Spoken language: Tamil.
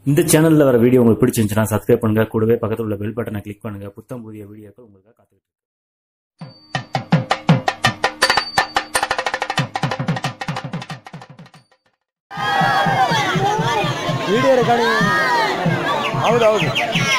இந்த சேனலில் வர வீடியோ உங்களுக்கு பிடிச்சிருந்துச்சுன்னா சப்ஸ்கிரைப் பண்ணுங்க கூடவே பக்கத்தில் உள்ள பெல் பட்டனை கிளிக் பண்ணுங்க புத்தம் புதிய வீடியோக்கள் உங்களுக்கு காத்துக்கிட்டு இருக்கு. ವಿಡಿಯೋ ರೆಕಾರ್ಡಿಂಗ್ ಹೌದು ಹೌದು